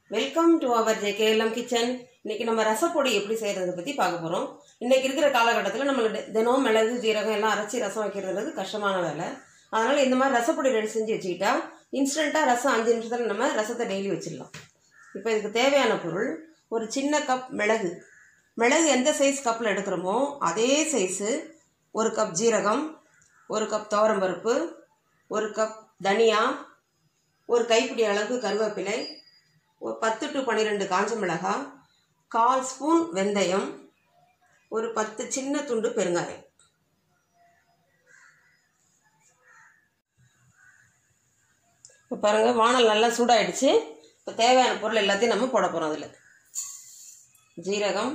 welcome to our JKLM kitchen இன்னைக்கு நம்ம ரசப்பொடி எப்படி செய்கிறத பற்றி பார்க்க போகிறோம் இன்னைக்கு இருக்கிற காலகட்டத்தில் நம்ம தி- தினம் மிளகு ஜீரகம் எல்லாம் அரைச்சி ரசம் வைக்கிறதுன்றது கஷ்டமான வேலை அதனால் இந்த மாதிரி ரசப்பொடி ரெடி செஞ்சு வச்சுக்கிட்டா இன்ஸ்டண்ட்டாக ரசம் அஞ்சு நிமிஷத்தில் நம்ம ரசத்தை டெய்லி வச்சிடலாம் இப்போ இதுக்கு தேவையான பொருள் ஒரு சின்ன கப் மிளகு மிளகு எந்த சைஸ் கப்பில் எடுக்கிறோமோ அதே சைஸு ஒரு கப் ஜீரகம் ஒரு கப் துவரம்பருப்பு ஒரு கப் தனியா ஒரு கைப்பிடி அளவு கருவேப்பிலை ஒரு பத்து டு பன்னிரெண்டு காஞ்ச மிளகாய் கால் ஸ்பூன் வெந்தயம் ஒரு பத்து சின்ன துண்டு பெருங்காயம் இப்போ பாருங்கள் வானல் நல்லா சூடாயிடுச்சு இப்போ தேவையான பொருள் எல்லாத்தையும் நம்ம போட போகிறோம் அதில் ஜீரகம்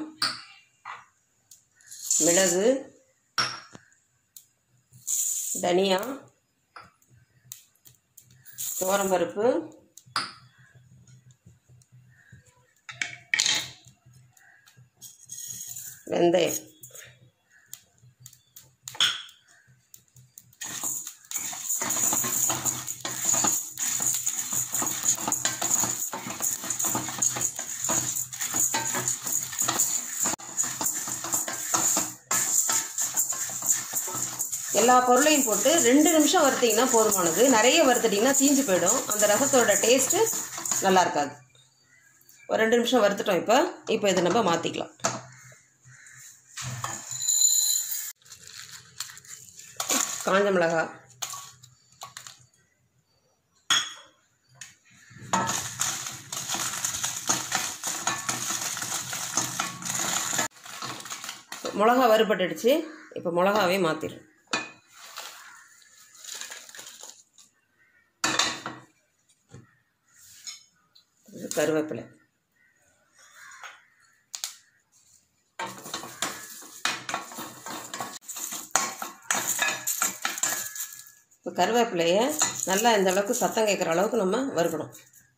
மிளகு தனியா துவரம்பருப்பு வெந்தயம் எல்லா பொருளையும் போட்டு ரெண்டு நிமிஷம் வறுத்தீங்கன்னா போதுமானது நிறைய வறுத்துட்டிங்கன்னா தீஞ்சு போயிடும் அந்த ரசத்தோட டேஸ்ட்டு நல்லா இருக்காது ஒரு ரெண்டு நிமிஷம் வறுத்துட்டோம் இப்போ இப்போ இதை நம்ம மாற்றிக்கலாம் காஞ்ச மிளகாய் மிளகா வறுபட்டுடுச்சு இப்போ மிளகாவே மாற்றிடும் கருவேப்பிலை இப்போ கருவேப்பிலையை நல்லா இந்த அளவுக்கு சத்தம் கேட்குற அளவுக்கு நம்ம வறுக்கணும்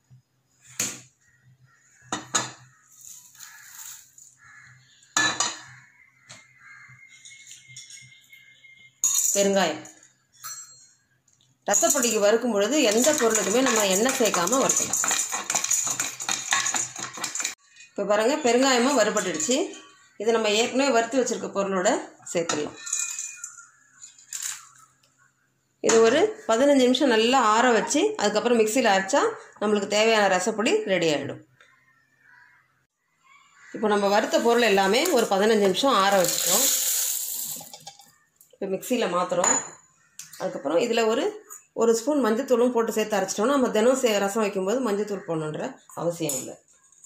பெருங்காயம் ரசப்பொடிக்கு வறுக்கும் பொழுது எந்த பொருளுக்குமே நம்ம எண்ணெய் சேர்க்காம வறுக்கலாம் இப்போ பாருங்கள் பெருங்காயமும் வறுபட்டுடுச்சு இது நம்ம ஏற்கனவே வறுத்து வச்சுருக்க பொருளோட சேர்த்துடலாம் இது ஒரு பதினஞ்சு நிமிஷம் நல்லா ஆற வச்சு அதுக்கப்புறம் மிக்சியில் அரைச்சா நம்மளுக்கு தேவையான ரசப்பொடி ரெடி ஆகிடும் இப்போ நம்ம வறுத்த பொருள் எல்லாமே ஒரு பதினஞ்சு நிமிஷம் ஆற வச்சுட்டோம் இப்போ மிக்சியில் மாற்றுறோம் அதுக்கப்புறம் இதில் ஒரு ஒரு ஸ்பூன் மஞ்சத்தூளும் போட்டு சேர்த்து அரைச்சிட்டோம்னா நம்ம தினம் சே ரசம் வைக்கும்போது மஞ்சத்தூள் போடணுன்ற அவசியம் இல்லை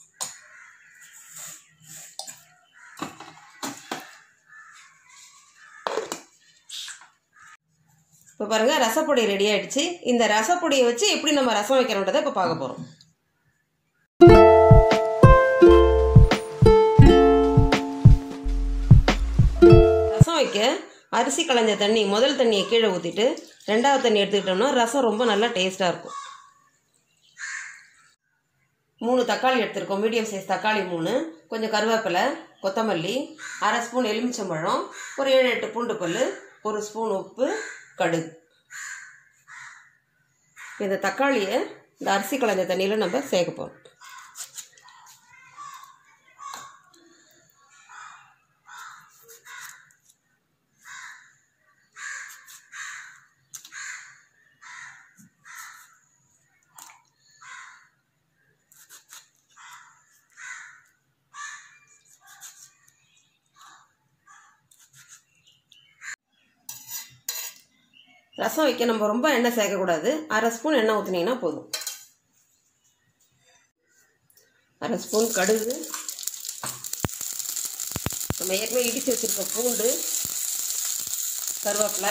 இப்போ பாருங்கள் ரசப்பொடி ரெடி ஆயிடுச்சு இந்த ரசப்பொடியை வச்சு எப்படி நம்ம ரசம் வைக்கிறோன்றதை இப்போ பார்க்க போகிறோம் ரசம் வைக்க அரிசி களைஞ்ச தண்ணி முதல் தண்ணியை கீழே ஊற்றிட்டு ரெண்டாவது தண்ணி எடுத்துக்கிட்டோம்னா ரசம் ரொம்ப நல்லா டேஸ்ட்டாக இருக்கும் மூணு தக்காளி எடுத்திருக்கோம் மீடியம் சைஸ் தக்காளி மூணு கொஞ்சம் கருவேப்பிலை கொத்தமல்லி அரை ஸ்பூன் எலுமிச்சம்பழம் ஒரு ஏழு எட்டு பூண்டு பல் ஒரு ஸ்பூன் உப்பு கடுகு இந்த தக்காளியை இந்த அரிசி களைஞ்ச தண்ணியில் நம்ம சேர்க்க போகிறோம் ரசம் வைக்க நம்ம ரொம்ப எண்ணெய் சேர்க்கக்கூடாது அரை ஸ்பூன் எண்ணெய் ஊற்றுனீங்கன்னா போதும் அரை ஸ்பூன் கடுகு நம்ம ஏற்கனவே இடித்து வச்சுருக்க பூண்டு கருவேப்பிலை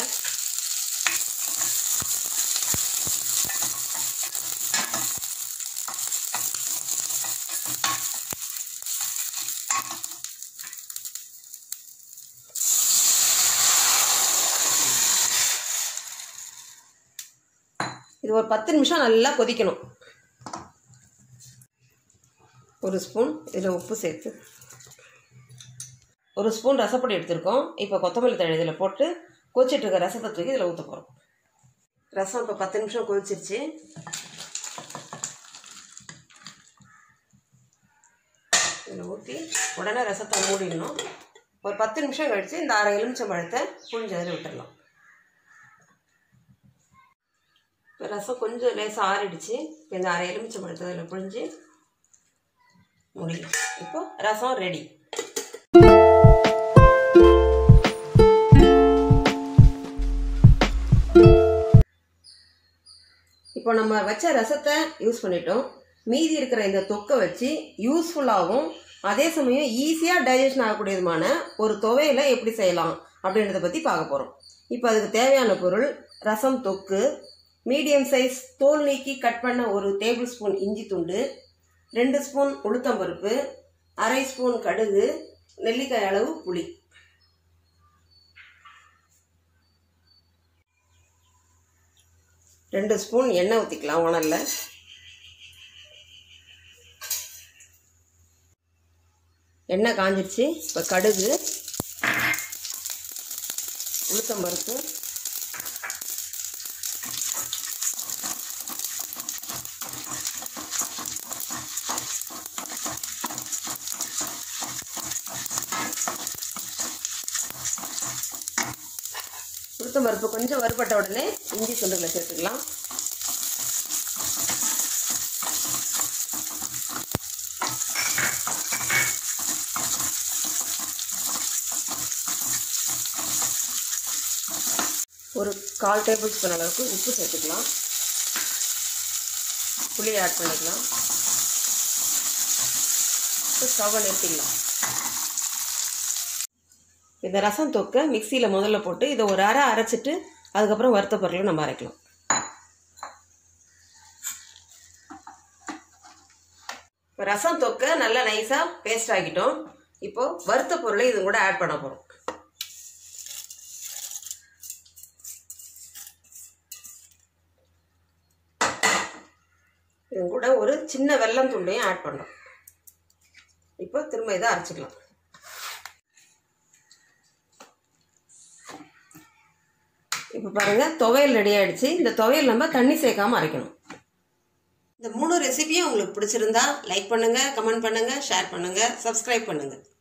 இது ஒரு பத்து நிமிஷம் நல்லா கொதிக்கணும் ஒரு ஸ்பூன் இதில் உப்பு சேர்த்து ஒரு ஸ்பூன் ரசப்பொடி எடுத்திருக்கோம் இப்போ கொத்தமல்லி தழை இதில் போட்டு கொதிச்சிட்டு இருக்க ரசத்தை தூக்கி இதில் ஊற்ற போகிறோம் ரசம் இப்போ பத்து நிமிஷம் கொதிச்சிருச்சு ஊற்றி உடனே ரசத்தை மூடிடணும் ஒரு பத்து நிமிஷம் கழித்து இந்த அரை எலுமிச்சம் பழத்தை புழிஞ்சதில் விட்டுடலாம் இப்போ ரசம் கொஞ்சம் லேசாக ஆறிடுச்சு இப்போ இந்த அரை எலுமிச்சம் பழத்தை அதில் புழிஞ்சு முடியும் இப்போ ரசம் ரெடி இப்போ நம்ம வச்ச ரசத்தை யூஸ் பண்ணிட்டோம் மீதி இருக்கிற இந்த தொக்கை வச்சு யூஸ்ஃபுல்லாகவும் அதே சமயம் ஈஸியாக டைஜஷன் ஆகக்கூடியதுமான ஒரு துவையில எப்படி செய்யலாம் அப்படின்றத பற்றி பார்க்க போகிறோம் இப்போ அதுக்கு தேவையான பொருள் ரசம் தொக்கு மீடியம் சைஸ் தோல் நீக்கி கட் பண்ண ஒரு டேபிள் ஸ்பூன் இஞ்சி துண்டு ரெண்டு ஸ்பூன் உளுத்தம்பருப்பு அரை ஸ்பூன் கடுகு நெல்லிக்காய் அளவு புளி ரெண்டு ஸ்பூன் எண்ணெய் ஊற்றிக்கலாம் உணரில் எண்ணெய் காஞ்சிருச்சு இப்போ கடுகு உளுத்தம்பருப்பு உளுத்தம்பருப்பு கொஞ்சம் வறுபட்ட உடனே இஞ்சி துண்டுகளை சேர்த்துக்கலாம் ஒரு கால் டேபிள் ஸ்பூன் அளவுக்கு உப்பு சேர்த்துக்கலாம் புளி ஆட் பண்ணிக்கலாம் ஸ்டவ்வை நிறுத்திக்கலாம் இந்த ரசம் தொக்கை மிக்சியில் முதல்ல போட்டு இதை ஒரு அரை அரைச்சிட்டு அதுக்கப்புறம் வறுத்த பொருளை நம்ம அரைக்கலாம் இப்போ ரசம் தொக்கை நல்லா நைஸாக பேஸ்ட் ஆக்கிட்டோம் இப்போது வறுத்த பொருளை இது கூட ஆட் பண்ண போகிறோம் இது கூட ஒரு சின்ன வெல்லம் துண்டையும் ஆட் பண்ணுறோம் இப்போ திரும்ப இதை அரைச்சிக்கலாம் இப்போ பாருங்கள் துவையல் ரெடி ஆகிடுச்சு இந்த துவையல் நம்ம தண்ணி சேர்க்காமல் அரைக்கணும் இந்த மூணு ரெசிபியும் உங்களுக்கு பிடிச்சிருந்தா லைக் பண்ணுங்கள் கமெண்ட் பண்ணுங்கள் ஷேர் பண்ணுங்கள் சப்ஸ்கிரைப் பண்ணுங்கள்